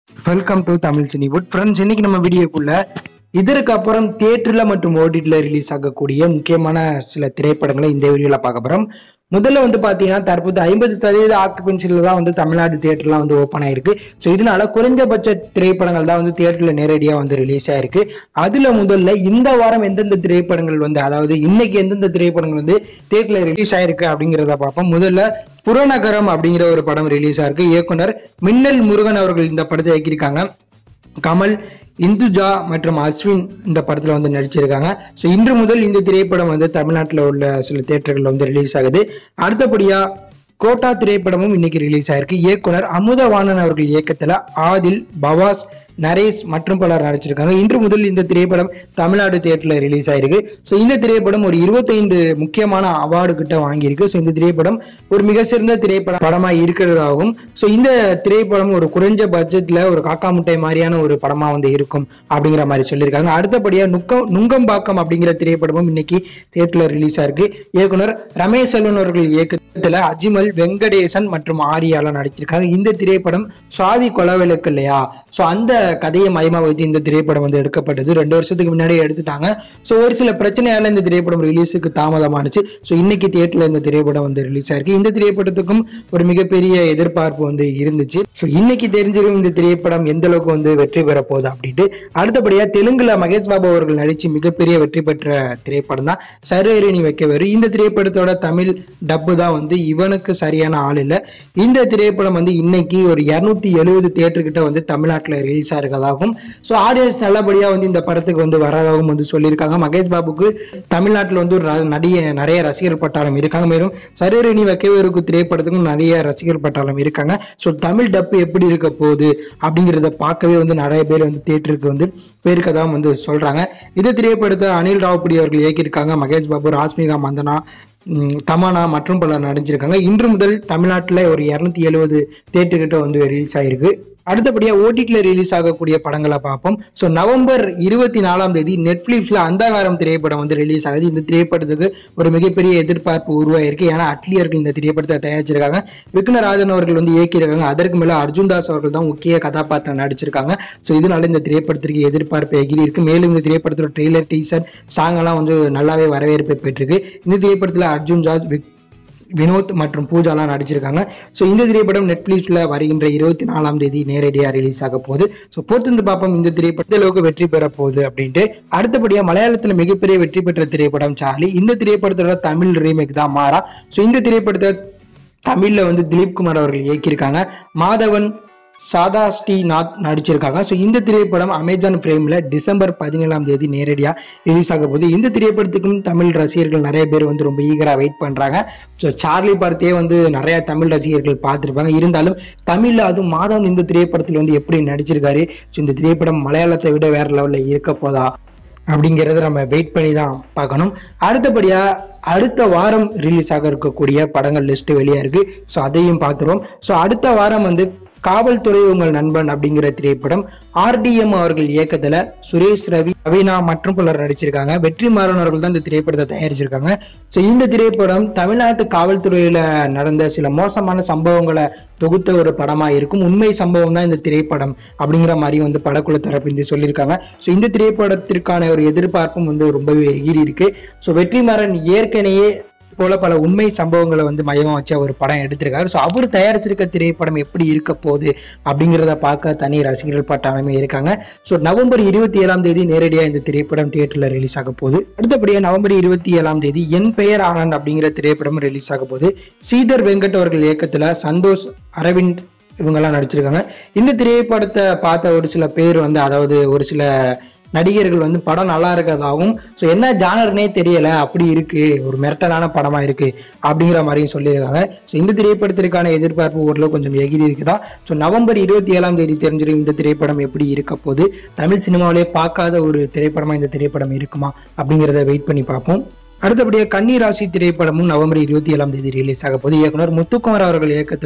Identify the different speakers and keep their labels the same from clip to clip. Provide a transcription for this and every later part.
Speaker 1: welcome to Tamil Cinewood friends இன்னைக்கு நம்ம வீடியோக்குள்ள இதற்கு அப்புறம் தியேட்டர்ல மற்றும் ஓடிடியில் ரிலீஸ் ஆகக்கூடிய முக்கியமான சில திரைப்படங்களை இந்த வீடியோல பார்க்க போறோம் முதல்ல வந்து பாத்தீங்கன்னா தற்போது ஐம்பது சதவீத ஆக்குபென்சில தான் வந்து தமிழ்நாடு தியேட்டர்லாம் வந்து ஓப்பன் ஆயிருக்கு ஸோ இதனால குறைஞ்சபட்ச திரைப்படங்கள் தான் வந்து தியேட்டர்ல நேரடியாக வந்து ரிலீஸ் ஆயிருக்கு அதுல முதல்ல இந்த வாரம் எந்தெந்த திரைப்படங்கள் வந்து அதாவது இன்னைக்கு எந்தெந்த திரைப்படங்கள் வந்து தியேட்டர்ல ரிலீஸ் ஆயிருக்கு அப்படிங்கிறத பார்ப்போம் முதல்ல புறநகரம் அப்படிங்கிற ஒரு படம் ரிலீஸ் ஆயிருக்கு இயக்குனர் மின்னல் முருகன் அவர்கள் இந்த படத்தை இயக்கியிருக்காங்க கமல் இந்துஜா மற்றும் அஸ்வின் இந்த படத்துல வந்து நடிச்சிருக்காங்க ஸோ இன்று முதல் இந்த திரைப்படம் வந்து தமிழ்நாட்டில் உள்ள சில தியேட்டர்கள் வந்து ரிலீஸ் ஆகுது அடுத்தபடியா கோட்டா திரைப்படமும் இன்னைக்கு ரிலீஸ் ஆயிருக்கு இயக்குனர் அமுதவாணன் அவர்கள் இயக்கத்துல ஆதில் பவாஸ் நரேஷ் மற்றும் பலர் நடிச்சிருக்காங்க இன்று முதல் இந்த திரைப்படம் தமிழ்நாடு தியேட்டர்ல ரிலீஸ் ஆயிருக்கு ஸோ இந்த திரைப்படம் ஒரு இருபத்தைந்து முக்கியமான அவார்டு கிட்ட வாங்கியிருக்கு ஸோ இந்த திரைப்படம் ஒரு மிக சிறந்த திரைப்படம் படமா இருக்கிறதாகும் ஸோ இந்த திரைப்படம் ஒரு குறைஞ்ச பட்ஜெட்ல ஒரு காக்கா முட்டை மாதிரியான ஒரு படமா வந்து இருக்கும் அப்படிங்கிற மாதிரி சொல்லியிருக்காங்க அடுத்தபடியா நுக்கம் நுங்கம்பாக்கம் அப்படிங்கிற திரைப்படமும் இன்னைக்கு தியேட்டர்ல ரிலீஸ் ஆயிருக்கு இயக்குனர் ரமேஷ் செல்வன் அவர்கள் இயக்கத்துல அஜிமல் வெங்கடேசன் மற்றும் ஆரியாலாம் நடிச்சிருக்காங்க இந்த திரைப்படம் சுவாதி கொலவிளக்கு இல்லையா ஸோ அந்த கதையை மையமா வைத்து இந்த திரைப்படம் வந்து எடுக்கப்பட்டது ரெண்டு வருஷத்துக்கு முன்னாடியே எடுத்துட்டாங்க ஸோ ஒரு சில பிரச்சனையால இந்த திரைப்படம் ரிலீஸுக்கு தாமதமானுச்சு ஸோ இன்னைக்கு தியேட்டர்ல இந்த திரைப்படம் வந்து ரிலீஸ் ஆயிருக்கு இந்த திரைப்படத்துக்கும் ஒரு மிகப்பெரிய எதிர்பார்ப்பு வந்து இருந்துச்சு ஸோ இன்னைக்கு தெரிஞ்சிடும் இந்த திரைப்படம் எந்த அளவுக்கு வந்து வெற்றி பெற போகுது அப்படின்ட்டு அடுத்தபடியா தெலுங்குல மகேஷ் பாபு அவர்கள் நடிச்சு மிகப்பெரிய வெற்றி பெற்ற திரைப்படம் தான் சரேரினி வைக்க வரும் இந்த திரைப்படத்தோட தமிழ் டப்பு தான் வந்து இவனுக்கு சரியான ஆள் இல்லை இந்த திரைப்படம் வந்து இன்னைக்கு ஒரு இருநூத்தி எழுபது தியேட்டர் கிட்ட வந்து தமிழ்நாட்டில் ரிலீஸ் ஆகிறதாகும் ஸோ ஆடியன்ஸ் நல்லபடியா வந்து இந்த படத்துக்கு வந்து வரதாகவும் வந்து சொல்லியிருக்காங்க மகேஷ் பாபுக்கு தமிழ்நாட்டில் வந்து ஒரு ர- நடிக நிறைய ரசிகர் பட்டாளம் இருக்காங்க மேலும் சரேரினி வைக்கவேருக்கு திரைப்படத்துக்கும் நிறைய ரசிகர் பட்டாளம் இருக்காங்க ஸோ தமிழ் டப்பு எப்படி இருக்க போகுது அப்படிங்கிறத பார்க்கவே வந்து நிறைய பேர் வந்து தியேட்டருக்கு வந்து போயிருக்கதான் வந்து சொல்றாங்க இந்த திரைப்படத்தை அனில் ராவுப்படி அவர்கள் இயக்கியிருக்காங்க மகேஷ் பாபு ராஸ்மிகா மந்தனா ம், தமன்னா மற்றும் பலர் நடிச்சிருக்காங்க இன்று முதல் தமிழ்நாட்டில் ஒரு இரநூத்தி எழுபது தேட்டர் கிட்ட வந்து ரிலீஸ் ஆயிருக்கு அடுத்தபடியா ஓடிடியில் ரிலீஸ் ஆகக்கூடிய படங்களை பார்ப்போம் ஸோ நவம்பர் இருபத்தி நாலாம் தேதி நெட்ஃபிளிக்ஸ்ல அந்தகாரம் திரைப்படம் வந்து ரிலீஸ் ஆகுது இந்த திரைப்படத்துக்கு ஒரு மிகப்பெரிய எதிர்பார்ப்பு உருவாயிருக்கு ஏன்னா அட்லியர்கள் இந்த திரைப்படத்தை தயாரிச்சிருக்காங்க விக்னராஜன் அவர்கள் வந்து இயக்கியிருக்காங்க அதற்கு மேல அர்ஜுன் தாஸ் அவர்கள் தான் முக்கிய கதாபாத்திரம் நடிச்சிருக்காங்க ஸோ இதனால இந்த திரைப்படத்திற்கு எதிர்பார்ப்பு எகிரி இருக்கு மேலும் இந்த திரைப்படத்தோட ட்ரெய்லர் டீசர் சாங் எல்லாம் வந்து நல்லாவே வரவேற்பை பெற்றிருக்கு இந்த திரைப்படத்தில் அர்ஜுன் தாஸ் விக் வினோத் மற்றும் பூஜாலாம் நடிச்சிருக்காங்க ஸோ இந்த திரைப்படம் நெட்ஃபிளிக்ஸில் வருகின்ற இருபத்தி நாலாம் தேதி நேரடியாக ரிலீஸ் ஆக போகுது ஸோ பொறுத்திருந்து பார்ப்போம் இந்த திரைப்படம் எந்த அளவுக்கு வெற்றி பெற போகுது அப்படின்ட்டு அடுத்தபடியாக மலையாளத்தில் மிகப்பெரிய வெற்றி பெற்ற திரைப்படம் சார்லி இந்த திரைப்படத்தோட தமிழ் ரீமேக் தான் மாறா ஸோ இந்த திரைப்படத்தை தமிழில் வந்து திலீப் குமார் அவர்கள் இயக்கியிருக்காங்க மாதவன் சாதா ஸ்ரீநாத் நடிச்சிருக்காங்க ஸோ இந்த திரைப்படம் அமேசான் பிரைமில் டிசம்பர் பதினேழாம் தேதி நேரடியாக ரிலீஸ் ஆக போகுது இந்த திரைப்படத்துக்கும் தமிழ் ரசிகர்கள் நிறைய பேர் வந்து ரொம்ப ஈகராக வெயிட் பண்ணுறாங்க ஸோ சார்லி படத்தையே வந்து நிறைய தமிழ் ரசிகர்கள் பார்த்துருப்பாங்க இருந்தாலும் தமிழில் அதுவும் மாதவன் இந்த திரைப்படத்தில் வந்து எப்படி நடிச்சிருக்காரு ஸோ இந்த திரைப்படம் மலையாளத்தை விட வேற லெவலில் இருக்க போதா அப்படிங்கிறத நம்ம வெயிட் பண்ணி தான் பார்க்கணும் அடுத்தபடியா அடுத்த வாரம் ரிலீஸ் ஆக இருக்கக்கூடிய படங்கள் லிஸ்ட் வெளியா இருக்கு ஸோ அதையும் பார்த்துருவோம் ஸோ அடுத்த வாரம் வந்து காவல்துறை உங்கள் நண்பன் அப்படிங்கிற திரைப்படம் ஆர்டிஎம் அவர்கள் இயக்கத்துல சுரேஷ் ரவி ரவீனா மற்றும் பலர் நடிச்சிருக்காங்க வெற்றிமாறன் அவர்கள் தான் இந்த திரைப்படத்தை தயாரிச்சிருக்காங்க ஸோ இந்த திரைப்படம் தமிழ்நாட்டு காவல்துறையில நடந்த சில மோசமான சம்பவங்களை தொகுத்த ஒரு படமா இருக்கும் உண்மை சம்பவம் தான் இந்த திரைப்படம் அப்படிங்கிற மாதிரி வந்து படக்குழு தரப்பு இந்த சொல்லியிருக்காங்க ஸோ இந்த திரைப்படத்திற்கான ஒரு எதிர்பார்ப்பும் வந்து ரொம்பவே எகிரி இருக்கு ஸோ வெற்றிமாறன் ஏற்கனவே போல பல உண்மை சம்பவங்களை வந்து மையமா வச்சு அவர் படம் எடுத்திருக்காரு ஸோ அவர் தயாரிச்சிருக்க திரைப்படம் எப்படி இருக்க போகுது அப்படிங்கிறத பார்க்க தனி ரசிகர்கள் பட்டாளமே இருக்காங்க ஸோ நவம்பர் இருபத்தி ஏழாம் தேதி நேரடியாக இந்த திரைப்படம் தியேட்டர்ல ரிலீஸ் ஆக போகுது அடுத்தபடியாக நவம்பர் இருபத்தி ஏழாம் தேதி என் பெயர் ஆனந்த் அப்படிங்கிற திரைப்படம் ரிலீஸ் ஆக போகுது ஸ்ரீதர் வெங்கட் அவர்கள் இயக்கத்துல சந்தோஷ் அரவிந்த் இவங்கெல்லாம் நடிச்சிருக்காங்க இந்த திரைப்படத்தை பார்த்த ஒரு சில பேர் வந்து அதாவது ஒரு சில நடிகர்கள் வந்து படம் நல்லா இருக்கிறதாகவும் ஸோ என்ன ஜானர்னே தெரியல அப்படி இருக்கு ஒரு மிரட்டலான படமா இருக்கு அப்படிங்கிற மாதிரியும் சொல்லியிருக்காங்க ஸோ இந்த திரைப்படத்திற்கான எதிர்பார்ப்பு ஓரளவு கொஞ்சம் எகிரி இருக்குதா ஸோ நவம்பர் இருபத்தி ஏழாம் தேதி தெரிஞ்சிடும் இந்த திரைப்படம் எப்படி இருக்க போகுது தமிழ் சினிமாவிலே பார்க்காத ஒரு திரைப்படமா இந்த திரைப்படம் இருக்குமா அப்படிங்கிறத வெயிட் பண்ணி பார்ப்போம் அடுத்தபடியாக கன்னி ராசி திரைப்படமும் நவம்பர் இருபத்தி ஏழாம் தேதி ரிலீஸ் ஆக போகுது இயக்குனர் முத்துக்குமார் அவர்கள் இயக்கத்துல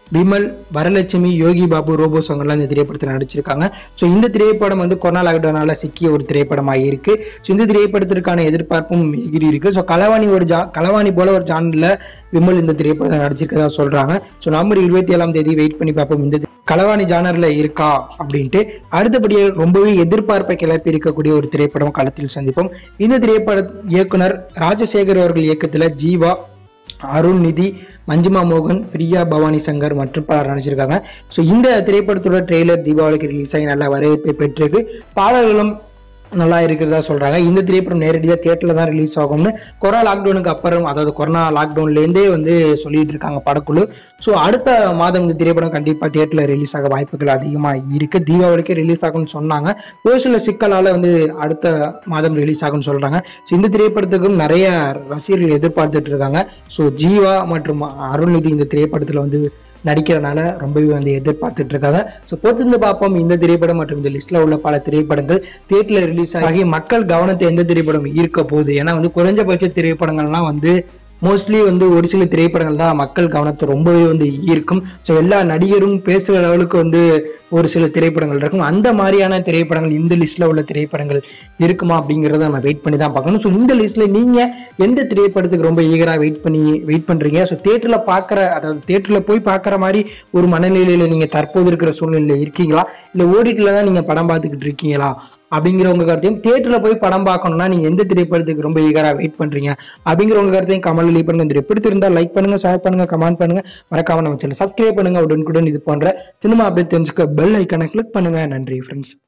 Speaker 1: விமல் வரலட்சுமி யோகி பாபு ரோபோ சாங்கெல்லாம் இந்த திரைப்படத்தில் நடிச்சிருக்காங்க ஸோ இந்த திரைப்படம் வந்து கொரோனா லாக்டவுனால சிக்கிய ஒரு திரைப்படமாக இருக்கு ஸோ இந்த திரைப்படத்திற்கான எதிர்பார்ப்பும் எகிரி இருக்கு ஸோ கலவாணி ஒரு ஜா கலவாணி போல ஒரு ஜானில் விமல் இந்த திரைப்படத்தை நடிச்சிருக்கதா சொல்றாங்க ஸோ நவம்பர் இருபத்தி ஏழாம் தேதி வெயிட் பண்ணி பார்ப்போம் இந்த தி- கலவாணி ஜானர்ல இருக்கா அப்படின்ட்டு அடுத்தபடியாக ரொம்பவே எதிர்பார்ப்பை கிளப்பி இருக்கக்கூடிய ஒரு திரைப்படம் களத்தில் சந்திப்போம் இந்த திரைப்பட இயக்குனர் ராஜசேகர் அவர்கள் இயக்கத்துல ஜீவா அருண் நிதி மஞ்சுமா மோகன் பிரியா பவானி சங்கர் மற்றும் பலர் நடிச்சிருக்காங்க ஸோ இந்த திரைப்படத்தோட ட்ரெய்லர் தீபாவளிக்கு ரிலீஸ் ஆகி நல்ல வரவேற்பை பெற்றிருக்கு பாடல்களும் நல்லா இருக்கிறதா சொல்றாங்க இந்த திரைப்படம் நேரடியாக தியேட்டர்ல தான் ரிலீஸ் ஆகும்னு கொரோனா லாக்டவுனுக்கு அப்புறம் அதாவது கொரோனா லாக்டவுன்லேருந்தே வந்து சொல்லிட்டு இருக்காங்க படக்குழு ஸோ அடுத்த மாதம் இந்த திரைப்படம் கண்டிப்பாக தியேட்டர்ல ரிலீஸ் ஆக வாய்ப்புகள் அதிகமாக இருக்கு தீபாவளிக்கே ரிலீஸ் ஆகும்னு சொன்னாங்க ஒரு சில சிக்கலால வந்து அடுத்த மாதம் ரிலீஸ் ஆகும்னு சொல்றாங்க ஸோ இந்த திரைப்படத்துக்கும் நிறைய ரசிகர்கள் எதிர்பார்த்துட்டு இருக்காங்க ஸோ ஜீவா மற்றும் அருள்நிதி இந்த திரைப்படத்தில் வந்து நடிக்கிறனால ரொம்பவே வந்து எதிர்பார்த்துட்டு இருக்காங்க ஸோ பொறுத்திருந்து பார்ப்போம் இந்த திரைப்படம் மற்றும் இந்த லிஸ்ட்ல உள்ள பல திரைப்படங்கள் தியேட்டர்ல ரிலீஸ் ஆகி மக்கள் கவனத்தை எந்த திரைப்படம் ஈர்க்க போகுது ஏன்னா வந்து குறைஞ்சபட்ச திரைப்படங்கள்லாம் வந்து மோஸ்ட்லி வந்து ஒரு சில திரைப்படங்கள் தான் மக்கள் கவனத்தை ரொம்பவே வந்து ஈர்க்கும் ஸோ எல்லா நடிகரும் பேசுகிற லெவலுக்கு வந்து ஒரு சில திரைப்படங்கள் இருக்கும் அந்த மாதிரியான திரைப்படங்கள் இந்த லிஸ்ட்ல உள்ள திரைப்படங்கள் இருக்குமா அப்படிங்கிறத நம்ம வெயிட் பண்ணி தான் பார்க்கணும் ஸோ இந்த லிஸ்ட்ல நீங்க எந்த திரைப்படத்துக்கு ரொம்ப ஈகரா வெயிட் பண்ணி வெயிட் பண்றீங்க ஸோ தேட்டர்ல பார்க்குற அதாவது தேட்டர்ல போய் பார்க்குற மாதிரி ஒரு மனநிலையில நீங்க தற்போது இருக்கிற சூழ்நிலையில இருக்கீங்களா இல்லை ஓடிட்டுல தான் நீங்க படம் பார்த்துக்கிட்டு இருக்கீங்களா அப்படிங்கிற உங்க கருத்தையும் தியேட்டர்ல போய் படம் பார்க்கணும்னா நீங்க எந்த திரைப்படத்துக்கு ரொம்ப ஈகரா வெயிட் பண்றீங்க அப்படிங்கிற உங்க கருத்தையும் கமல் லீவ் பண்ணுங்க இந்த பிடித்திருந்தா லைக் பண்ணுங்க ஷேர் பண்ணுங்க கமெண்ட் பண்ணுங்க மறக்காம நம்ம சேனல் சப்ஸ்கிரைப் பண்ணுங்க உடனுக்குடன் இது போன்ற சினிமா அப்டேட் தெரிஞ்சுக்க பெல் ஐக்கனை கிளிக் பண்ணுங்க நன்றி ஃப்ரெண்ட்ஸ்